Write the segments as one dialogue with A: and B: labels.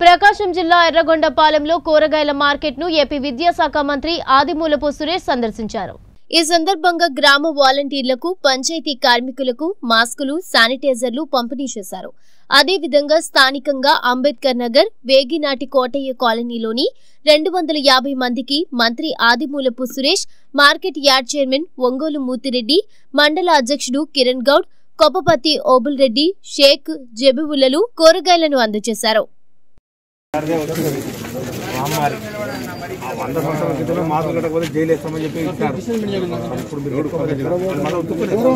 A: ప్రకాశం జిల్లా ఎర్రగొండపాలెంలో కూరగాయల మార్కెట్ను ఏపీ విద్యాశాఖ మంత్రి ఆదిమూలపు సురేష్ సందర్శించారు ఈ సందర్భంగా గ్రామ వాలంటీర్లకు పంచాయతీ కార్మికులకు మాస్కులు శానిటైజర్లు పంపిణీ చేశారు అదేవిధంగా స్థానికంగా అంబేద్కర్ నగర్ వేగినాటి కోటయ్య కాలనీలోని రెండు వందల యాభై మందికి మంత్రి Adimulapu Suresh market yard chairman Ongole Muthireddy మండల అధ్యక్షుడు కిరణ్ గౌడ్ కొప్పపతి ఓబుల్ రెడ్డి షేక్ జబివులలు కూరగాయలను అందజేశారు
B: మహమ్మారి ఆ వంద సంవత్సరాల క్రితంలో మాస్క్ కట్టకపోతే జైలు వేస్తామని చెప్పి ఇచ్చినారు ఇప్పుడు మీరు పెట్టుకోవాలి. మనం ఒప్పుకోలేదు.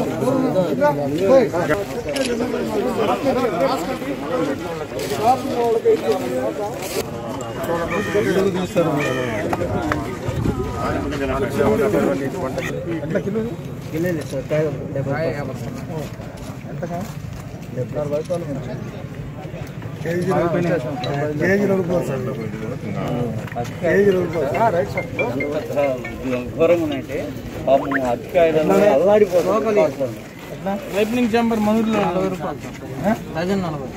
B: ఎంత కిలో ఇది? కేజీ రూపాయలు. కేజీ రూపాయలు సార్. కేజీ రూపాయలు. ఆ, రైట్ సార్.
C: ఘోరంగా ఉన్నాయంటే పాపం అరటికాయలలో అల్లాడిపోతుంది
B: లైట్నింగ్ చాంబర్ మందులు నలభై రూపాయలు డజన్ నలభై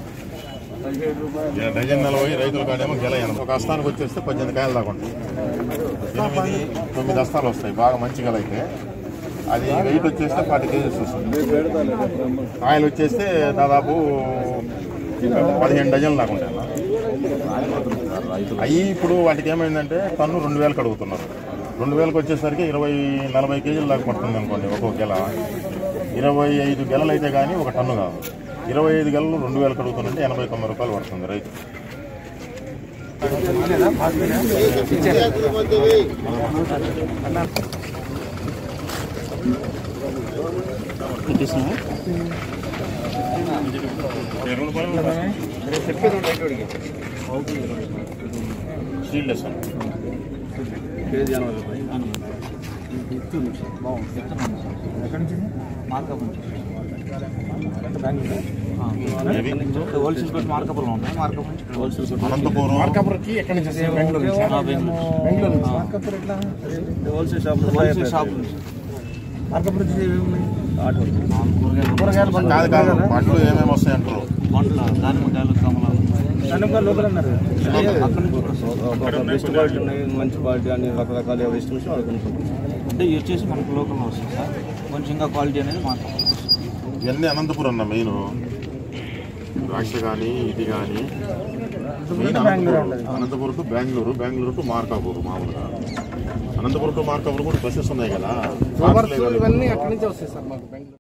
D: డజన్ నలభై రైతుల కాడేమో గెల ఎనభై ఒక అస్తానికి వచ్చేస్తే పద్దెనిమిది కాయలు దాకా ఉంటాయి ఎనిమిది తొమ్మిది అస్తాలు వస్తాయి బాగా మంచి గల అయితే అది వెయిట్ వచ్చేస్తే ఫార్టీ కేజీస్ వస్తుంది కాయలు వచ్చేస్తే దాదాపు పదిహేను డజన్లు దాకా ఉంటాయి అవి ఇప్పుడు వాటికి ఏమైందంటే టన్ను రెండు వేలకు అడుగుతున్నారు రెండు వేలకు వచ్చేసరికి ఇరవై నలభై కేజీలు దాకా పడుతుంది అనుకోండి ఒక్కొక్క గెల ఇరవై ఐదు గెలలు అయితే కానీ ఒక టన్ను కాదు ఇరవై ఐదు గెలలు రెండు వేలకు అడుగుతుందంటే ఎనభై తొమ్మిది రూపాయలు పడుతుంది రైతు స్టీల్ లెస్
C: హోల్సేల్ ప్లస్ మార్కపుల్లో ఉన్నాయి మార్కప్ నుంచి హోల్సేల్
D: అనంతపురం
B: మార్కాపురంకి ఎక్కడి నుంచి వస్తాయి? బెంగళూరు నుంచి. బెంగళూరు నుంచి. మార్కాపురం ఎట్లా?
C: హోల్సేల్ షాప్ హోల్సేల్ షాప్ నుంచి
B: మార్కాపురం నుంచి ఏమేమి ఉన్నాయి?
C: కూరగాయలు
B: కూరగాయలు పండ్లు.
D: కాదు కాదు పండ్లు ఏమేమి వస్తాయి అంటారు
C: పండ్ల దానిమ్మకాయలు కమలాలు
B: దానిమ్మకాయలు లోకల్ అన్నారు కదా.
C: అక్కడ నుంచి కూడా వస్తాయి.
E: బెస్ట్ క్వాలిటీ ఉన్నాయి మంచి క్వాలిటీ అన్ని రకరకాల ఎవరి ఇష్టం వచ్చినా వాళ్ళు కొనుక్కుంటాం
C: అంటే ఇవి వచ్చేసి మనకు లోకల్లో వస్తుంది సార్ కొంచెం ఇంకా క్వాలిటీ అనేది మార్కప్
D: ఇవన్నీ అనంతపురం అన్న మెయిన్ ద్రాక్ష కానీ ఇది కానీ main Anantapuram Anantapuram to Bengaluru Bengaluru to Markapur మామూలుగా అనంతపురం టు మార్కాపూర్ కూడా బస్సెస్ ఉన్నాయి కదా
B: ఫ్లవర్స్ ఇవన్నీ అక్కడి నుంచి వస్తాయి సార్ మాకు బెంగళూరు